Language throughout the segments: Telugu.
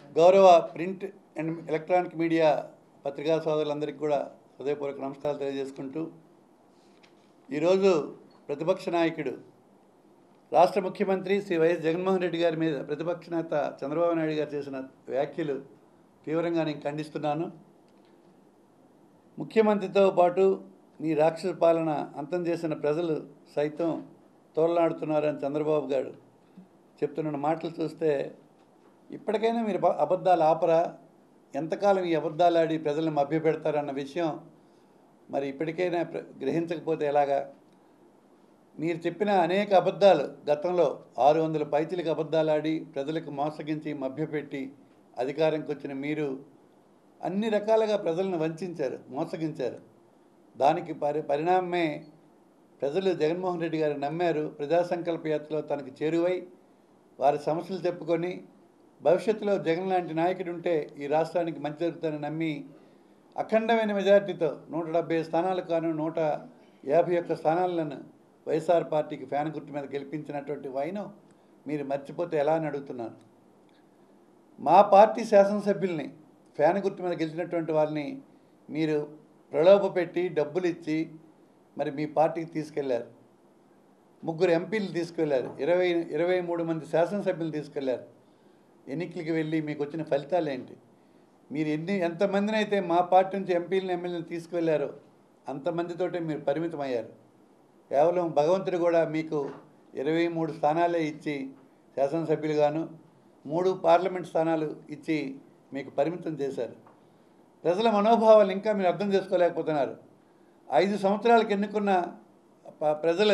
గౌరవ ప్రింట్ అండ్ ఎలక్ట్రానిక్ మీడియా పత్రికా సోదరులందరికీ కూడా హృదయపూర్వక నమస్కారాలు తెలియజేసుకుంటూ ఈరోజు ప్రతిపక్ష నాయకుడు రాష్ట్ర ముఖ్యమంత్రి శ్రీ వైఎస్ జగన్మోహన్ రెడ్డి గారి మీద ప్రతిపక్ష నేత చంద్రబాబు నాయుడు గారు చేసిన వ్యాఖ్యలు తీవ్రంగా నేను ఖండిస్తున్నాను ముఖ్యమంత్రితో పాటు మీ రాక్షస పాలన అంతం చేసిన ప్రజలు సైతం తోలనాడుతున్నారని చంద్రబాబు గారు చెప్తున్న మాటలు చూస్తే ఇప్పటికైనా మీరు అబ- అబద్ధాలు ఆపరా ఎంతకాలం ఈ అబద్ధాలు ఆడి ప్రజలను మభ్యపెడతారన్న విషయం మరి ఇప్పటికైనా ప్ర- గ్రహించకపోతే ఎలాగా మీరు చెప్పిన అనేక అబద్ధాలు గతంలో ఆరు వందల పైచిలకు అబద్ధాలు ఆడి ప్రజలకు మోసగించి మభ్యపెట్టి అధికారంకి వచ్చిన మీరు అన్ని రకాలుగా ప్రజలను వంచారు మోసగించారు దానికి పరి పరిణామమే ప్రజలు జగన్మోహన్ రెడ్డి గారు నమ్మారు ప్రజా సంకల్ప యాత్రలో తనకు చేరువై వారి సమస్యలు చెప్పుకొని భవిష్యత్తులో జగన్ లాంటి నాయకుడు ఉంటే ఈ రాష్ట్రానికి మంచి జరుగుతుందని నమ్మి అఖండమైన మెజార్టీతో నూట డెబ్బై స్థానాలకు కాను నూట యాభై ఒక్క స్థానాలను వైఎస్ఆర్ పార్టీకి ఫ్యాన్ గుర్తు మీద గెలిపించినటువంటి వైనం మీరు మర్చిపోతే ఎలా అని అడుగుతున్నాను మా పార్టీ శాసనసభ్యుల్ని ఫ్యాన్ గుర్తు మీద గెలిచినటువంటి వారిని మీరు ప్రలోభపెట్టి డబ్బులు ఇచ్చి మరి మీ పార్టీకి తీసుకెళ్లారు ముగ్గురు ఎంపీలు తీసుకెళ్లారు ఇరవై ఇరవై మూడు మంది శాసనసభ్యులు తీసుకెళ్లారు ఎన్నికలకి వెళ్ళి మీకు వచ్చిన ఫలితాలు ఏంటి మీరు ఎన్ని ఎంతమందిని అయితే మా పార్టీ నుంచి ఎంపీలను ఎమ్మెల్యేలను తీసుకువెళ్ళారో అంతమందితోటే మీరు పరిమితం అయ్యారు కేవలం భగవంతుడు కూడా మీకు ఇరవై మూడు స్థానాలే ఇచ్చి శాసనసభ్యులుగాను మూడు పార్లమెంట్ స్థానాలు ఇచ్చి మీకు పరిమితం చేశారు ప్రజల మనోభావాలు ఇంకా మీరు అర్థం చేసుకోలేకపోతున్నారు ఐదు సంవత్సరాలకు ఎన్నుకున్న ప- ప్రజలు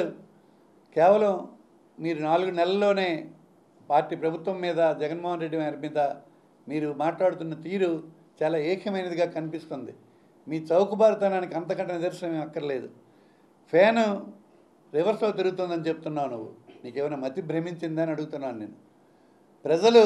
కేవలం మీరు నాలుగు నెలల్లోనే పార్టీ ప్రభుత్వం మీద జగన్మోహన్ రెడ్డి గారి మీద మీరు మాట్లాడుతున్న తీరు చాలా ఏకమైనదిగా కనిపిస్తుంది మీ చౌకబారుతనానికి అంతకంటే నిదర్శనం అక్కర్లేదు ఫ్యాను రివర్స్లో తిరుగుతుందని చెప్తున్నావు నువ్వు నీకేమైనా మతి భ్రమించిందని అడుగుతున్నాను నేను ప్రజలు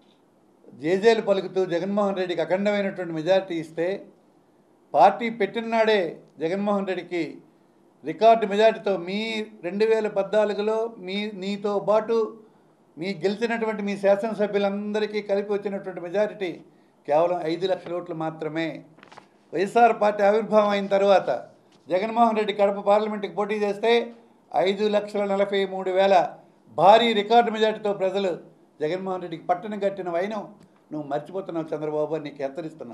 జేజేలు పలుకుతూ జగన్మోహన్ రెడ్డికి అఖండమైనటువంటి మెజారిటీ ఇస్తే పార్టీ పెట్టిన నాడే జగన్మోహన్ రెడ్డికి రికార్డు మెజారిటీతో మీ రెండు వేల పద్నాలుగులో మీ నీతో పాటు మీ గెలిచినటువంటి మీ శాసనసభ్యులందరికీ కలిపి వచ్చినటువంటి మెజారిటీ కేవలం ఐదు లక్షల ఓట్లు మాత్రమే వైఎస్ఆర్ పార్టీ ఆవిర్భావం అయిన తర్వాత జగన్మోహన్ రెడ్డి కడప పార్లమెంటుకి పోటీ చేస్తే ఐదు లక్షల నలభై మూడు వేల భారీ రికార్డు మెజార్టీతో ప్రజలు జగన్మోహన్ రెడ్డికి పట్టణం కట్టిన వైనం నువ్వు మర్చిపోతున్నావు చంద్రబాబు అని నీకు హెచ్చరిస్తున్నా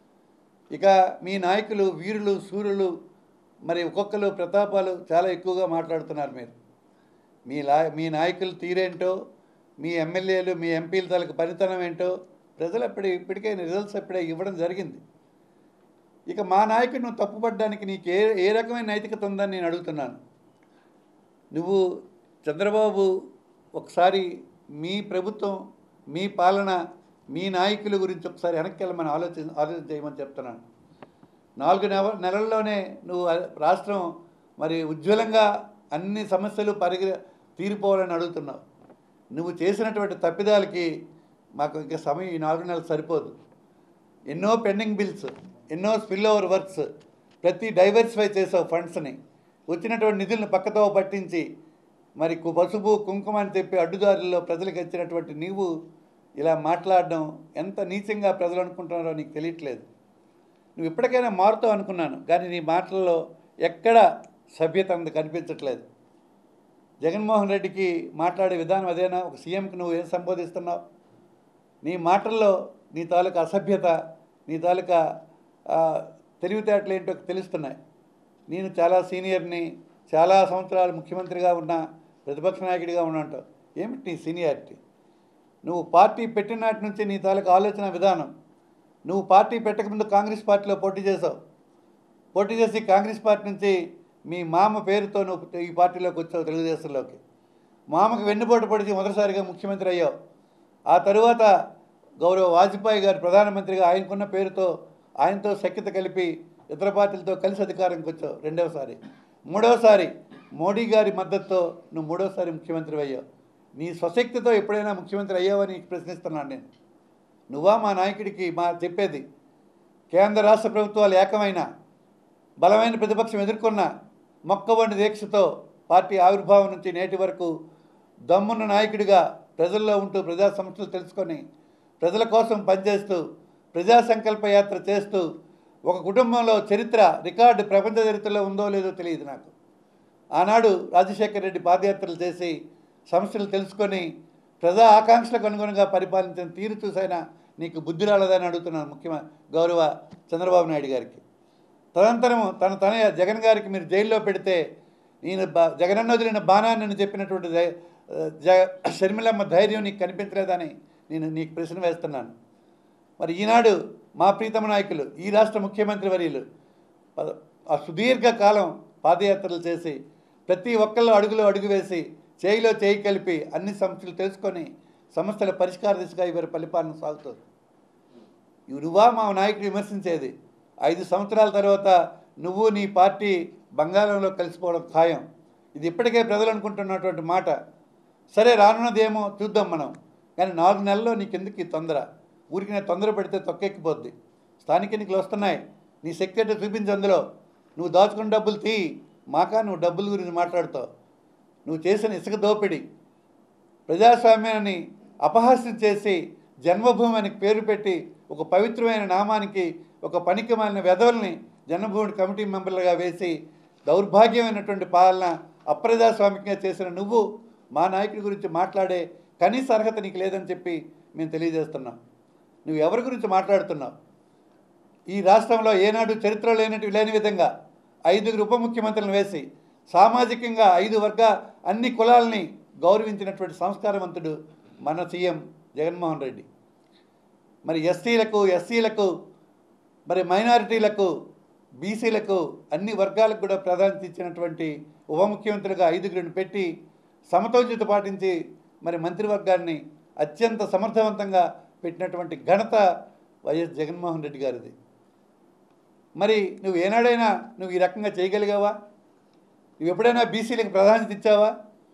ఇక మీ నాయకులు వీరులు సూర్యులు మరి ఒక్కొక్కరు ప్రతాపాలు చాలా ఎక్కువగా మాట్లాడుతున్నారు మీరు మీ లా మీ నాయకులు తీరేంటో మీ ఎమ్మెల్యేలు మీ ఎంపీల తాలూకు పనితనం ఏంటో ప్రజలు అప్పుడే ఇప్పటికే రిజల్ట్స్ అప్పుడే ఇవ్వడం జరిగింది ఇక మా నాయకుడు నువ్వు తప్పుపడ్డానికి నీకు ఏ ఏ రకమైన నైతికత ఉందని నేను అడుగుతున్నాను నువ్వు చంద్రబాబు ఒకసారి మీ ప్రభుత్వం మీ పాలన మీ నాయకుల గురించి ఒకసారి వెనక్కి వెళ్ళమని ఆలోచన ఆలోచన చేయమని చెప్తున్నాను నాలుగు నెల నెలల్లోనే నువ్వు ఆ రాష్ట్రం మరి ఉజ్వలంగా అన్ని సమస్యలు పరిగ తీరిపోవాలని అడుగుతున్నావు నువ్వు చేసినటువంటి తప్పిదాలకి మాకు ఇంకా సమయం ఈ నాలుగు నెలలు సరిపోదు ఎన్నో పెండింగ్ బిల్స్ ఎన్నో స్పిల్ ఓవర్ వర్క్స్ ప్రతి డైవర్సిఫై చేసావు ఫండ్స్ని వచ్చినటువంటి నిధులను పక్కతో పట్టించి మరి కు- పసుపు కుంకుమ అని చెప్పి అడ్డుదారుల్లో ప్రజలకు ఇచ్చినటువంటి నీవు ఇలా మాట్లాడడం ఎంత నీచంగా ప్రజలు అనుకుంటున్నారో నీకు తెలియట్లేదు నువ్వు ఇప్పటికైనా మారుతావు అనుకున్నాను కానీ నీ మాటల్లో ఎక్కడ సభ్యత అంత కనిపించట్లేదు జగన్మోహన్ రెడ్డికి మాట్లాడే విధానం అదేనా ఒక సీఎంకి నువ్వు ఏం సంబోధిస్తున్నావు నీ మాటల్లో నీ తాలూకా అసభ్యత నీ తాలూకా ఆ, తెలివితేటలు ఏంటో తెలుస్తున్నాయి నేను చాలా సీనియర్ని చాలా సంవత్సరాలు ముఖ్యమంత్రిగా ఉన్నా ప్రతిపక్ష నాయకుడిగా ఉన్నాంటావు ఏమిటి నీ సీనియారిటీ నువ్వు పార్టీ పెట్టిన నాటి నుంచి నీ తాలూకా ఆలోచన విధానం నువ్వు పార్టీ పెట్టకముందు కాంగ్రెస్ పార్టీలో పోటీ చేసావు పోటీ చేసి కాంగ్రెస్ పార్టీ నుంచి మీ మామ పేరుతో నువ్వు ఈ పార్టీలోకి వచ్చావు తెలుగుదేశంలోకి మామకు వెన్నుపోటు పొడిచి మొదటిసారిగా ముఖ్యమంత్రి అయ్యావు ఆ తరువాత గౌరవ వాజ్పేయి గారు ప్రధానమంత్రిగా ఆయనకున్న పేరుతో ఆయనతో సఖ్యత కలిపి ఇతర పార్టీలతో కలిసి అధికారంకి వచ్చావు రెండవసారి మూడవసారి మోడీ గారి మద్దతుతో నువ్వు మూడవసారి ముఖ్యమంత్రి అయ్యావు నీ స్వశక్తితో ఎప్పుడైనా ముఖ్యమంత్రి అయ్యావని ప్రశ్నిస్తున్నాను నేను నువ్వా మా నాయకుడికి మా చెప్పేది కేంద్ర రాష్ట్ర ప్రభుత్వాలు ఏకమైన బలమైన ప్రతిపక్షం ఎదుర్కొన్న మొక్కవంటి దీక్షతో పార్టీ ఆవిర్భావం నుంచి నేటి వరకు దమ్మున్న నాయకుడిగా ప్రజల్లో ఉంటూ ప్రజా సమస్యలు తెలుసుకొని ప్రజల కోసం పనిచేస్తూ ప్రజా సంకల్ప యాత్ర చేస్తూ ఒక కుటుంబంలో చరిత్ర రికార్డు ప్రపంచ చరిత్రలో ఉందో లేదో తెలియదు నాకు ఆనాడు రాజశేఖర రెడ్డి పాదయాత్రలు చేసి సమస్యలు తెలుసుకొని ప్రజా ఆకాంక్షలకు అనుగుణంగా పరిపాలించిన తీరు చూసైనా నీకు బుద్ధి రాలేదని అడుగుతున్నాను ముఖ్యమ గౌరవ చంద్రబాబు నాయుడు గారికి తదనంతరం తన తనయ జగన్ గారికి మీరు జైల్లో పెడితే నేను బా జగనన్న వదిలిన బాణాన్ని అని చెప్పినటువంటి ధై- జ షర్మిలమ్మ ధైర్యం నీకు కనిపించలేదని నేను నీకు ప్రశ్న వేస్తున్నాను మరి ఈనాడు మా ప్రీతమ నాయకులు ఈ రాష్ట్ర ముఖ్యమంత్రి వర్యులు పద- ఆ సుదీర్ఘ కాలం పాదయాత్రలు చేసి ప్రతి ఒక్కళ్ళు అడుగులో అడుగు వేసి చేయిలో చేయి కలిపి అన్ని సమస్యలు తెలుసుకొని సమస్యల పరిష్కార దిశగా ఇవారి పరిపాలన సాగుతుంది ఇవి నువ్వా మా నాయకుడు విమర్శించేది ఐదు సంవత్సరాల తర్వాత నువ్వు నీ పార్టీ బంగాళంలో కలిసిపోవడం ఖాయం ఇది ఇప్పటికే ప్రజలు అనుకుంటున్నటువంటి మాట సరే రానున్నదేమో చూద్దాం మనం కానీ నాలుగు నెలల్లో నీకెందుకు ఈ తొందర ఊరికి నేను తొందర పెడితే తొక్కెక్కిపోద్ది స్థానిక ఎన్నికలు వస్తున్నాయి నీ సెక్రటరీ చూపించు అందులో నువ్వు దాచుకున్న డబ్బులు తీ మాకా నువ్వు డబ్బుల గురించి మాట్లాడుతావు నువ్వు చేసిన ఇసుక దోపిడీ ప్రజాస్వామ్యాన్ని అపహాస్యం చేసి జన్మభూమి అని పేరు పెట్టి ఒక పవిత్రమైన నామానికి ఒక పనికి మాలిన వెధవల్ని జన్మభూమి కమిటీ మెంబర్లుగా వేసి దౌర్భాగ్యమైనటువంటి పాలన అప్రజాస్వామికంగా చేసిన నువ్వు మా నాయకుడి గురించి మాట్లాడే కనీస అర్హత నీకు లేదని చెప్పి మేము తెలియజేస్తున్నాం నువ్వు ఎవరి గురించి మాట్లాడుతున్నావు ఈ రాష్ట్రంలో ఏనాడు చరిత్ర లేనట్టు లేని విధంగా ఐదుగురు ఉప ముఖ్యమంత్రులను వేసి సామాజికంగా ఐదు వర్గ అన్ని కులాలని గౌరవించినటువంటి సంస్కారవంతుడు మన సీఎం జగన్మోహన్ రెడ్డి మరి ఎస్సీలకు ఎస్సీలకు మరి మైనారిటీలకు బీసీలకు అన్ని వర్గాలకు కూడా ప్రాధాన్యత ఇచ్చినటువంటి ఉప ముఖ్యమంత్రులుగా ఐదుగురిని పెట్టి సమతౌచిత పాటించి మరి మంత్రివర్గాన్ని అత్యంత సమర్థవంతంగా పెట్టినటువంటి ఘనత వైఎస్ జగన్మోహన్ రెడ్డి గారిది మరి నువ్వు ఏనాడైనా నువ్వు ఈ రకంగా చేయగలిగావా నువ్వు ఎప్పుడైనా బీసీలకు ప్రాధాన్యత ఇచ్చావా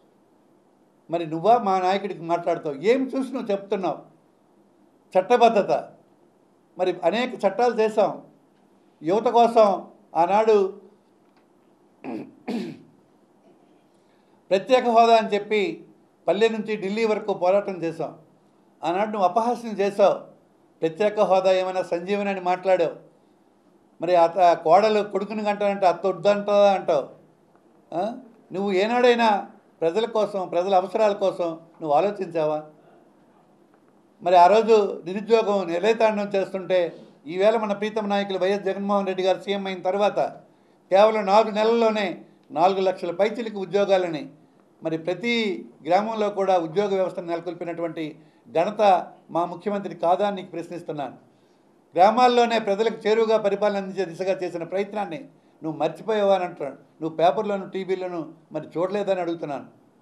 మరి నువ్వా మా నాయకుడికి మాట్లాడుతావు ఏం చూసి నువ్వు చెప్తున్నావు చట్టబద్ధత మరి అనేక చట్టాలు చేశాం యువత కోసం ఆనాడు ప్రత్యేక హోదా అని చెప్పి పల్లె నుంచి ఢిల్లీ వరకు పోరాటం చేశాం ఆనాడు నువ్వు అపహాస్యం చేసావు ప్రత్యేక హోదా ఏమైనా సంజీవని అని మాట్లాడావు మరి అత కోడలు కొడుకుని కంటానంటే అత్త వద్దంటదా అంటావు ఆ? నువ్వు ఏనాడైనా ప్రజల కోసం ప్రజల అవసరాల కోసం నువ్వు ఆలోచించావా మరి ఆ రోజు నిరుద్యోగం నిలయతాండం చేస్తుంటే ఈవేళ మన ప్రీతం నాయకులు వైఎస్ జగన్మోహన్ రెడ్డి గారు సీఎం అయిన తర్వాత కేవలం నాలుగు నెలల్లోనే నాలుగు లక్షల పైచిలికి ఉద్యోగాలని మరి ప్రతి గ్రామంలో కూడా ఉద్యోగ వ్యవస్థను నెలకొల్పినటువంటి ఘనత మా ముఖ్యమంత్రి కాదా అని నీకు ప్రశ్నిస్తున్నాను గ్రామాల్లోనే ప్రజలకు చేరువుగా పరిపాలన అందించే దిశగా చేసిన ప్రయత్నాన్ని నువ్వు మర్చిపోయావా అని అంటున్నాను నువ్వు పేపర్లోను టీవీలోను మరి చూడలేదని అడుగుతున్నాను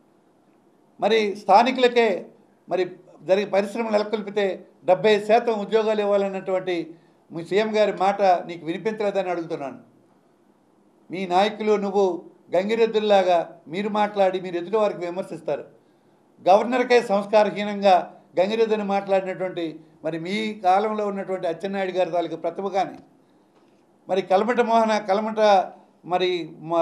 మరి స్థానికులకే మరి జరిగే పరిశ్రమలు నెలకొల్పితే డెబ్బై శాతం ఉద్యోగాలు ఇవ్వాలన్నటువంటి మీ సీఎం గారి మాట నీకు వినిపించలేదని అడుగుతున్నాను మీ నాయకులు నువ్వు గంగిరెద్దుల్లాగా మీరు మాట్లాడి మీరు ఎదుటి వారికి విమర్శిస్తారు గవర్నర్కే సంస్కారహీనంగా గంగిరెద్దుని మాట్లాడినటువంటి మరి మీ కాలంలో ఉన్నటువంటి అచ్చెన్నాయుడు గారి తాలూకు ప్రతిభ కానీ మరి కలమట మోహన కలమట మరి మా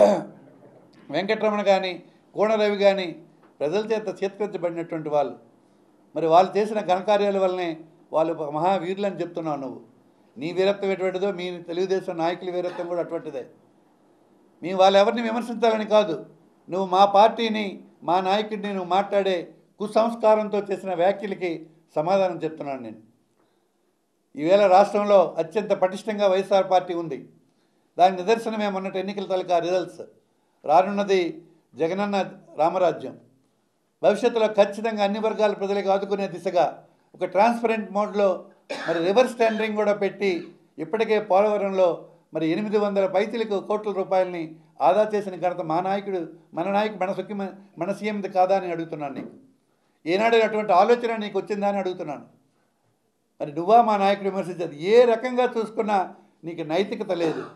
వెంకటరమణ కానీ కోణరవి కానీ ప్రజల చేత చేత్కరించబడినటువంటి వాళ్ళు మరి వాళ్ళు చేసిన ఘనకార్యాల వల్లనే వాళ్ళు ఒక మహావీరులు అని చెప్తున్నావు నువ్వు నీ వీరత్వం ఎటువంటిదో మీ తెలుగుదేశం నాయకుల వీరత్వం కూడా అటువంటిదే మేము వాళ్ళు ఎవరిని విమర్శించాలని కాదు నువ్వు మా పార్టీని మా నాయకుడిని నువ్వు మాట్లాడే కుసంస్కారంతో చేసిన వ్యాఖ్యలకి సమాధానం చెప్తున్నాను నేను ఈవేళ రాష్ట్రంలో అత్యంత పటిష్టంగా వైఎస్ఆర్ పార్టీ ఉంది దాని నిదర్శనమే మొన్నటి ఎన్నికల తాలూకా రిజల్ట్స్ రానున్నది జగనన్న రామరాజ్యం భవిష్యత్తులో ఖచ్చితంగా అన్ని వర్గాల ప్రజలకు ఆదుకునే దిశగా ఒక ట్రాన్స్పరెంట్ మోడ్లో మరి రివర్స్ టెండరింగ్ కూడా పెట్టి ఇప్పటికే పోలవరంలో మరి ఎనిమిది వందల పైతులకు కోట్ల రూపాయలని ఆదా చేసిన ఘనత మా నాయకుడు మన నాయకుడు మన సుఖ్య మన సీఎంది కాదా అని అడుగుతున్నాను నీకు ఏనాడు అటువంటి ఆలోచన నీకు వచ్చిందా అని అడుగుతున్నాను మరి నువ్వా మా నాయకుడు విమర్శించేది ఏ రకంగా చూసుకున్నా నీకు నైతికత లేదు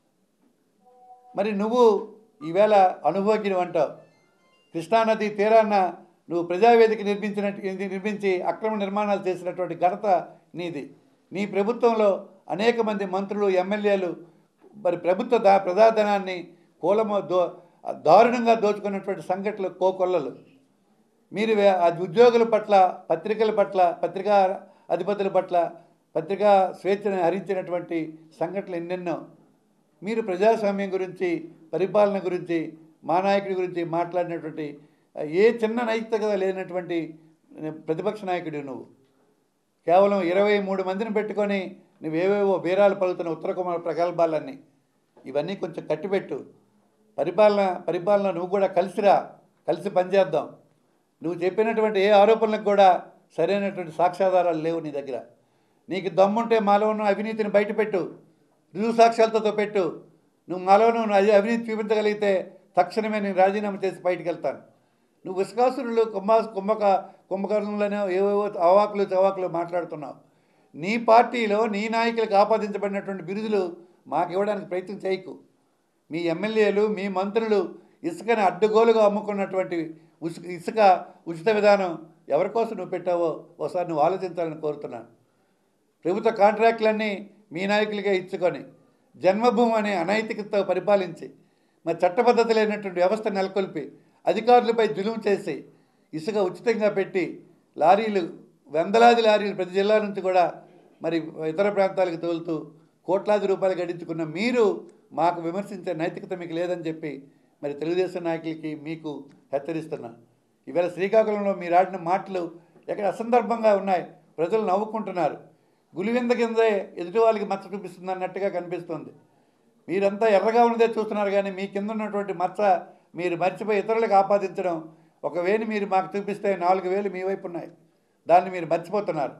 మరి నువ్వు ఈవేళ అనుభవజ్ఞుడు అంటావు కృష్ణానది తీరాన నువ్వు ప్రజావేదిక నిర్మించినట్టు నిర్మించి అక్రమ నిర్మాణాలు చేసినటువంటి ఘనత నీది నీ ప్రభుత్వంలో అనేక మంది మంత్రులు ఎమ్మెల్యేలు మరి ప్రభుత్వ దా ప్రజాధనాన్ని కూలమ దో దారుణంగా దోచుకున్నటువంటి సంఘటనలు కోకొల్లలు మీరు వే- ఆ ఉద్యోగుల పట్ల పత్రికల పట్ల పత్రికా అధిపతుల పట్ల పత్రికా స్వేచ్ఛను హరించినటువంటి సంఘటనలు ఎన్నెన్నో మీరు ప్రజాస్వామ్యం గురించి పరిపాలన గురించి మా నాయకుడి గురించి మాట్లాడినటువంటి ఏ చిన్న నైతికత లేనటువంటి ప్రతిపక్ష నాయకుడు నువ్వు కేవలం ఇరవై మూడు మందిని పెట్టుకొని నువ్వేవేవో బీరాలు పలుకుతున్న ఉత్తర కుమార ప్రగల్భాలన్నీ ఇవన్నీ కొంచెం కట్టిపెట్టు పరిపాలన పరిపాలన నువ్వు కూడా కలిసిరా కలిసి పనిచేద్దాం నువ్వు చెప్పినటువంటి ఏ ఆరోపణలకు కూడా సరైనటువంటి సాక్ష్యాధారాలు లేవు నీ దగ్గర నీకు దమ్ముంటే మాలో ఉన్న అవినీతిని బయటపెట్టు రుజువు సాక్ష్యాలతో పెట్టు నువ్వు మాలో నువ్వు అది అవినీతి చూపించగలిగితే తక్షణమే నేను రాజీనామా చేసి బయటికి వెళ్తాను నువ్వు విశ్వాసులు కుంభ కుంభక కుంభకర్ణులనే ఏవేవో అవాకులు చవాకులు మాట్లాడుతున్నావు నీ పార్టీలో నీ నాయకులకు ఆపాదించబడినటువంటి బిరుదులు మాకు ఇవ్వడానికి ప్రయత్నం చేయకు మీ ఎమ్మెల్యేలు మీ మంత్రులు ఇసుకని అడ్డగోలుగా అమ్ముకున్నటువంటి ఉసుక ఇసుక ఉచిత విధానం ఎవరి కోసం నువ్వు పెట్టావో ఒకసారి నువ్వు ఆలోచించాలని కోరుతున్నాను ప్రభుత్వ కాంట్రాక్టులన్నీ మీ నాయకులుగా ఇచ్చుకొని జన్మభూమి అనే అనైతికతతో పరిపాలించి మరి చట్టబద్ధత లేనటువంటి వ్యవస్థ నెలకొల్పి అధికారులపై జులుం చేసి ఇసుక ఉచితంగా పెట్టి లారీలు వందలాది లారీలు ప్రతి జిల్లా నుంచి కూడా మరి ఇతర ప్రాంతాలకు తోలుతూ కోట్లాది రూపాయలు గడించుకున్న మీరు మాకు విమర్శించే నైతికత మీకు లేదని చెప్పి మరి తెలుగుదేశం నాయకులకి మీకు హెచ్చరిస్తున్నా ఈవేళ శ్రీకాకుళంలో మీరు ఆడిన మాటలు ఎక్కడ అసందర్భంగా ఉన్నాయి ప్రజలు నవ్వుకుంటున్నారు గులివింద కిందే ఎదుటి వాళ్ళకి మచ్చ చూపిస్తుంది అన్నట్టుగా కనిపిస్తుంది మీరంతా ఎర్రగా ఉన్నదే చూస్తున్నారు కానీ మీ కింద ఉన్నటువంటి మచ్చ మీరు మర్చిపోయి ఇతరులకు ఆపాదించడం ఒక వేలు మీరు మాకు చూపిస్తే నాలుగు వేలు మీ వైపు ఉన్నాయి దాన్ని మీరు మర్చిపోతున్నారు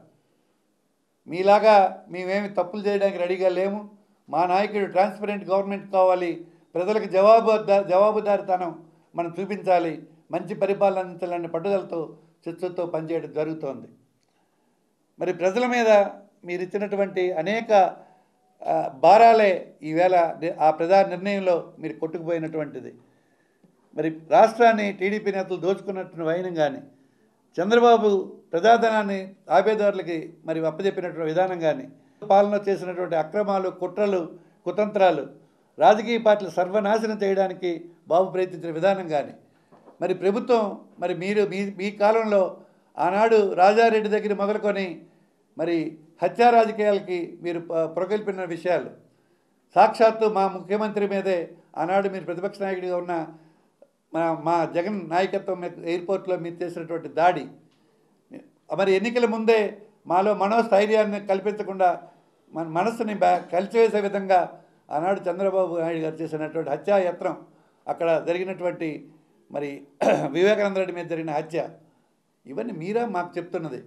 మీలాగా మేమేమి తప్పులు చేయడానికి రెడీగా లేము మా నాయకుడు ట్రాన్స్పరెంట్ గవర్నమెంట్ కావాలి ప్రజలకు జవాబు జవాబుదారితనం మనం చూపించాలి మంచి పరిపాలన అందించాలనే పట్టుదలతో చిత్తుతో పనిచేయడం జరుగుతోంది మరి ప్రజల మీద మీరు ఇచ్చినటువంటి అనేక ఆ, భారాలే ఈవేళ ని- ఆ ప్రజా నిర్ణయంలో మీరు కొట్టుకుపోయినటువంటిది మరి రాష్ట్రాన్ని టీడీపీ నేతలు దోచుకున్నట్టు వైనం కానీ చంద్రబాబు ప్రజాధనాన్ని ఆపేదారులకి మరి అప్పచెప్పినటువంటి విధానం కానీ పాలన చేసినటువంటి అక్రమాలు కుట్రలు కుతంత్రాలు రాజకీయ పార్టీలు సర్వనాశనం చేయడానికి బాబు ప్రయత్నించిన విధానం కానీ మరి ప్రభుత్వం మరి మీరు మీ మీ కాలంలో ఆనాడు రాజారెడ్డి దగ్గర మొదలుకొని మరి హత్యా రాజకీయాలకి మీరు ప- ప్రగల్పిన విషయాలు సాక్షాత్తు మా ముఖ్యమంత్రి మీదే ఆనాడు మీరు ప్రతిపక్ష నాయకుడిగా ఉన్న మా మా జగన్ నాయకత్వం మీద ఎయిర్పోర్ట్లో మీరు చేసినటువంటి దాడి మరి ఎన్నికల ముందే మాలో మనోస్థైర్యాన్ని కల్పించకుండా మన మనస్సుని బ్యా కలిసివేసే విధంగా ఆనాడు చంద్రబాబు నాయుడు గారు చేసినటువంటి హత్యాయత్నం అక్కడ జరిగినటువంటి మరి వివేకానంద రెడ్డి మీద జరిగిన హత్య ఇవన్నీ మీరా మాకు చెప్తున్నది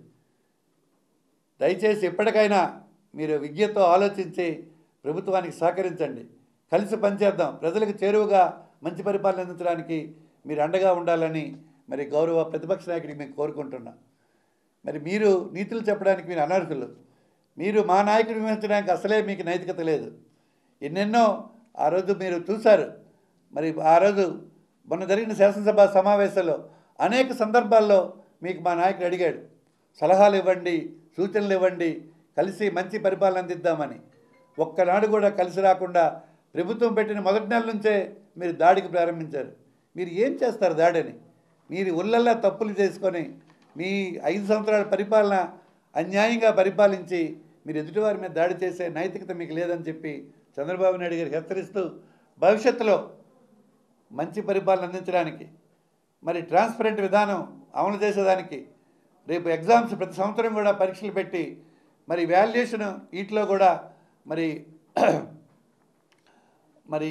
దయచేసి ఎప్పటికైనా మీరు విజ్ఞతో ఆలోచించి ప్రభుత్వానికి సహకరించండి కలిసి పనిచేద్దాం ప్రజలకు చేరువగా మంచి పరిపాలన అందించడానికి మీరు అండగా ఉండాలని మరి గౌరవ ప్రతిపక్ష నాయకుడికి మేము కోరుకుంటున్నాం మరి మీరు నీతులు చెప్పడానికి మీరు అనర్హులు మీరు మా నాయకుడిని విమర్శించడానికి అసలే మీకు నైతికత లేదు ఎన్నెన్నో ఆ రోజు మీరు చూశారు మరి ఆ రోజు మొన్న జరిగిన శాసనసభ సమావేశంలో అనేక సందర్భాల్లో మీకు మా నాయకుడు అడిగాడు సలహాలు ఇవ్వండి సూచనలు ఇవ్వండి కలిసి మంచి పరిపాలన అందిద్దామని ఒక్కనాడు కూడా కలిసి రాకుండా ప్రభుత్వం పెట్టిన మొదటి నెల నుంచే మీరు దాడికి ప్రారంభించారు మీరు ఏం చేస్తారు దాడిని మీరు ఉల్లల్లా తప్పులు చేసుకొని మీ ఐదు సంవత్సరాల పరిపాలన అన్యాయంగా పరిపాలించి మీరు ఎదుటివారి మీద దాడి చేసే నైతికత మీకు లేదని చెప్పి చంద్రబాబు నాయుడు గారు హెచ్చరిస్తూ భవిష్యత్తులో మంచి పరిపాలన అందించడానికి మరి ట్రాన్స్పరెంట్ విధానం అమలు చేసేదానికి రేపు ఎగ్జామ్స్ ప్రతి సంవత్సరం కూడా పరీక్షలు పెట్టి మరి వాల్యుయేషన్ వీటిలో కూడా మరి మరి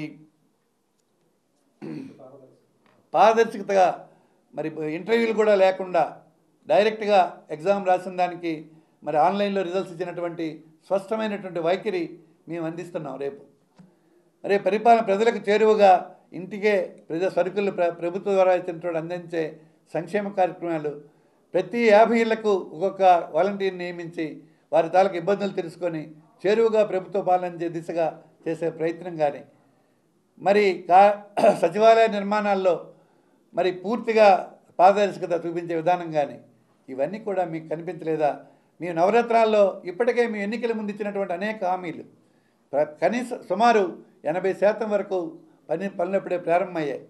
పారదర్శకతగా మరి ఇంటర్వ్యూలు కూడా లేకుండా డైరెక్ట్గా ఎగ్జామ్ రాసిన దానికి మరి ఆన్లైన్లో రిజల్ట్స్ ఇచ్చినటువంటి స్పష్టమైనటువంటి వైఖరి మేము అందిస్తున్నాం రేపు మరి పరిపాలన ప్రజలకు చేరువగా ఇంటికే ప్రజా సరుకులు ప్ర ప్రభుత్వం ద్వారా ఇచ్చినటువంటి అందించే సంక్షేమ కార్యక్రమాలు ప్రతి యాభై ఇళ్లకు ఒక్కొక్క వాలంటీర్ని నియమించి వారి తాలూకు ఇబ్బందులు తెలుసుకొని చేరువుగా ప్రభుత్వ పాలన దిశగా చేసే ప్రయత్నం కానీ మరి కా సచివాలయ నిర్మాణాల్లో మరి పూర్తిగా పారదర్శకత చూపించే విధానం కానీ ఇవన్నీ కూడా మీకు కనిపించలేదా మీ నవరత్నాల్లో ఇప్పటికే మీ ఎన్నికల ముందు ఇచ్చినటువంటి అనేక హామీలు ప్ర- కనీస సుమారు ఎనభై శాతం వరకు పని పనులప్పుడే ప్రారంభమయ్యాయి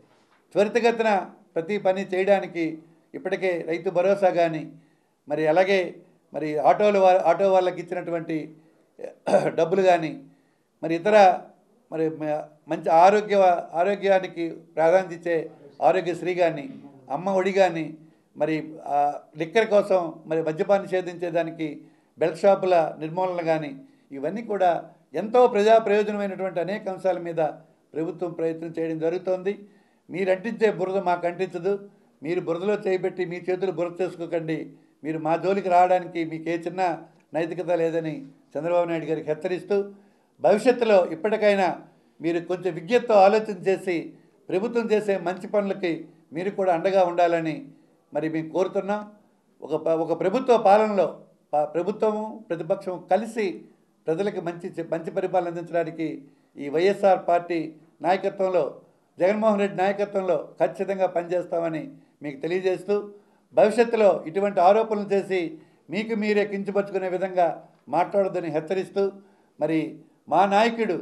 త్వరితగతిన ప్రతి పని చేయడానికి ఇప్పటికే రైతు భరోసా కానీ మరి అలాగే మరి ఆటోల వా- ఆటో వాళ్ళకి ఇచ్చినటువంటి డబ్బులు కానీ మరి ఇతర మరి మ- మంచి ఆరోగ్య ఆరోగ్యానికి ప్రాధాన్యత ఇచ్చే ఆరోగ్యశ్రీ కానీ అమ్మ ఒడి కానీ మరి ఆ, లిక్కర్ కోసం మరి మద్యపాన్ని నిషేధించేదానికి బెల్ట్ షాపుల నిర్మూలన కానీ ఇవన్నీ కూడా ఎంతో ప్రజా ప్రయోజనమైనటువంటి అనేక అంశాల మీద ప్రభుత్వం ప్రయత్నం చేయడం జరుగుతోంది మీరు అంటించే బురద మాకు అంటించదు మీరు బురదలో చేయబెట్టి మీ చేతులు బురద చేసుకోకండి మీరు మా జోలికి రావడానికి మీకు ఏ చిన్న నైతికత లేదని చంద్రబాబు నాయుడు గారికి హెచ్చరిస్తూ భవిష్యత్తులో ఇప్పటికైనా మీరు కొంచెం విజ్ఞతతో ఆలోచన చేసి ప్రభుత్వం చేసే మంచి పనులకి మీరు కూడా అండగా ఉండాలని మరి మేము కోరుతున్నాం ఒక ప- ఒక ప్రభుత్వ పాలనలో ప- ప్రభుత్వము ప్రతిపక్షం కలిసి ప్రజలకు మంచి చే- మంచి పరిపాలన అందించడానికి ఈ వైఎస్ఆర్ పార్టీ నాయకత్వంలో జగన్మోహన్ రెడ్డి నాయకత్వంలో ఖచ్చితంగా పనిచేస్తామని మీకు తెలియజేస్తూ భవిష్యత్తులో ఇటువంటి ఆరోపణలు చేసి మీకు మీరే కించపరుచుకునే విధంగా మాట్లాడొద్దని హెచ్చరిస్తూ మరి మా నాయకుడు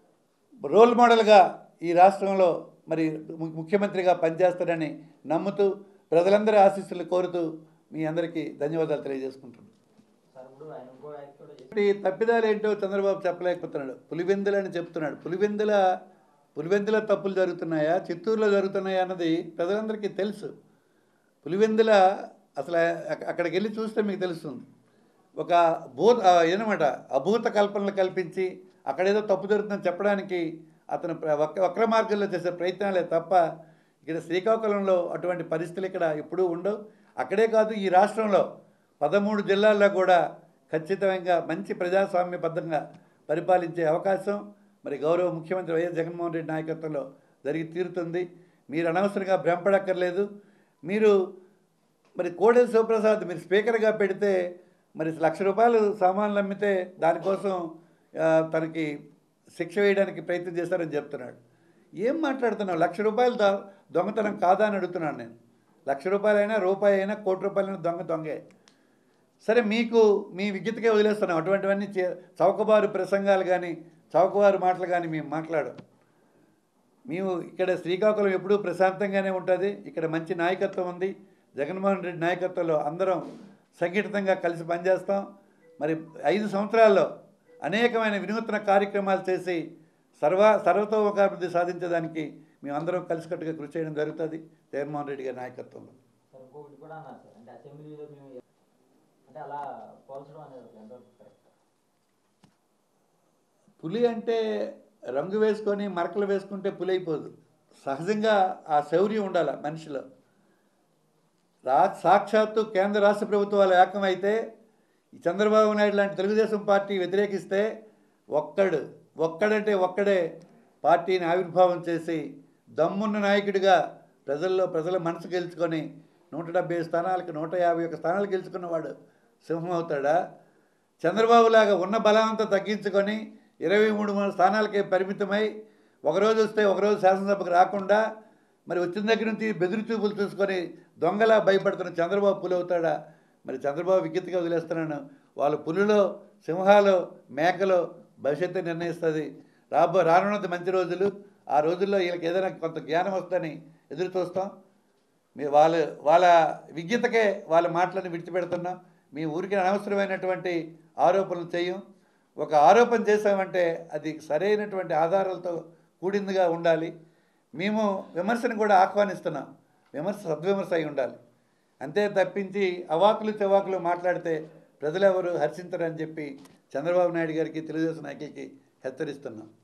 రోల్ మోడల్గా ఈ రాష్ట్రంలో మరి ము- ముఖ్యమంత్రిగా పనిచేస్తాడని నమ్ముతూ ప్రజలందరి ఆశీస్సులు కోరుతూ మీ అందరికీ ధన్యవాదాలు తెలియజేసుకుంటున్నాను సార్ ఇప్పుడు ఆయన ఇంకో వ్యాఖ్య కూడా చేశారు. ఈ తప్పిదాలు ఏంటో చంద్రబాబు చెప్పలేకపోతున్నాడు పులివెందులు అని చెప్తున్నాడు పులివెందుల పులివెందుల తప్పులు జరుగుతున్నాయా చిత్తూరులో జరుగుతున్నాయా అన్నది ప్రజలందరికీ తెలుసు పులివెందుల అసలు అక్క- అక్కడికి వెళ్ళి చూస్తే మీకు తెలుస్తుంది ఒక భూత ఆ, ఏనమాట అభూత కల్పనలు కల్పించి అక్కడేదో తప్పు జరుగుతుందని చెప్పడానికి అతను ప్ర- వక్ర వక్ర మార్గంలో చేసే ప్రయత్నాలే తప్ప ఇక్కడ శ్రీకాకుళంలో అటువంటి పరిస్థితులు ఇక్కడ ఎప్పుడూ ఉండవు అక్కడే కాదు ఈ రాష్ట్రంలో పదమూడు జిల్లాల్లో కూడా ఖచ్చితంగా మంచి ప్రజాస్వామ్యబద్ధంగా పరిపాలించే అవకాశం మరి గౌరవ ముఖ్యమంత్రి వైఎస్ జగన్మోహన్ రెడ్డి నాయకత్వంలో జరిగి తీరుతుంది మీరు అనవసరంగా భ్రమపడక్కర్లేదు మీరు మరి కోడెల శివప్రసాద్ మీరు స్పీకర్గా పెడితే మరి లక్ష రూపాయలు సామాన్లు అమ్మితే దానికోసం ఆ, తనకి శిక్ష వేయడానికి ప్రయత్నం చేశారని చెప్తున్నాడు ఏం మాట్లాడుతున్నావు లక్ష రూపాయలు ద- దొంగతనం కాదా అని అడుగుతున్నాను నేను లక్ష రూపాయలైనా రూపాయి అయినా కోటి రూపాయలైనా దొంగ దొంగే సరే మీకు మీ విజ్ఞతకే వదిలేస్తున్నాం అటువంటివన్నీ చే చౌకబారు ప్రసంగాలు కానీ చౌకబారు మాటలు కానీ మేము మాట్లాడం మేము ఇక్కడ శ్రీకాకుళం ఎప్పుడూ ప్రశాంతంగానే ఉంటుంది ఇక్కడ మంచి నాయకత్వం ఉంది జగన్మోహన్ రెడ్డి నాయకత్వంలో అందరం సంఘటితంగా కలిసి పనిచేస్తాం మరి ఐదు సంవత్సరాల్లో అనేకమైన వినూత్న కార్యక్రమాలు చేసి సర్వ సర్వతోముఖాభివృద్ధి సాధించడానికి మేమందరం కలిసికట్టుగా కృషి చేయడం జరుగుతుంది జగన్మోహన్ రెడ్డి గారి నాయకత్వంలో సార్ ఇంకొకటి కూడా అన్నారు సార్ అంటే అసెంబ్లీలో మేము అంటే అలా పోల్చడం అనేది అసలు ఎంతవరకు కరెక్ట్ పులి అంటే రంగు వేసుకొని మరకలు వేసుకుంటే పులి అయిపోదు సహజంగా ఆ శౌర్యం ఉండాలి మనిషిలో రా సాక్షాత్తు కేంద్ర రాష్ట్ర ప్రభుత్వాలు ఏకమైతే ఈ చంద్రబాబు నాయుడు లాంటి తెలుగుదేశం పార్టీ వ్యతిరేకిస్తే ఒక్కడు ఒక్కడంటే ఒక్కడే పార్టీని ఆవిర్భావం చేసి దమ్మున్న నాయకుడిగా ప్రజల్లో ప్రజల మనసు గెలుచుకొని నూట డెబ్బై స్థానాలకు నూట యాభై ఒక్క స్థానాలు గెలుచుకున్నవాడు సింహం అవుతాడా చంద్రబాబు లాగా ఉన్న బలమంతా తగ్గించుకొని ఇరవై మూడు మూడు స్థానాలకే పరిమితమై ఒకరోజు వస్తే ఒకరోజు శాసనసభకు రాకుండా మరి వచ్చిన దగ్గర నుంచి బెదిరి చూపులు చూసుకొని దొంగలా భయపడుతున్న చంద్రబాబు పులి అవుతాడా మరి చంద్రబాబు విజ్ఞతగా వదిలేస్తున్నాను వాళ్ళు పులిలో సింహాలు మేకలో భవిష్యత్తు నిర్ణయిస్తుంది రాబో రానున్నది మంచి రోజులు ఆ రోజుల్లో వీళ్ళకి ఏదైనా కొంత జ్ఞానం వస్తుందని ఎదురు చూస్తాం మీ వాళ్ళ వాళ్ళ విజ్ఞతకే వాళ్ళ మాటలను విడిచిపెడుతున్నాం మీ ఊరికి అనవసరమైనటువంటి ఆరోపణలు చేయం ఒక ఆరోపణ చేసామంటే అది సరైనటువంటి ఆధారాలతో కూడిందిగా ఉండాలి మేము విమర్శను కూడా ఆహ్వానిస్తున్నాం విమర్శ సద్విమర్శ అయి ఉండాలి అంతే తప్పించి అవాకులు చవాకులు మాట్లాడితే ప్రజలెవరు హర్షించరని చెప్పి చంద్రబాబు నాయుడు గారికి తెలుగుదేశం నాయకులకి హెచ్చరిస్తున్నాం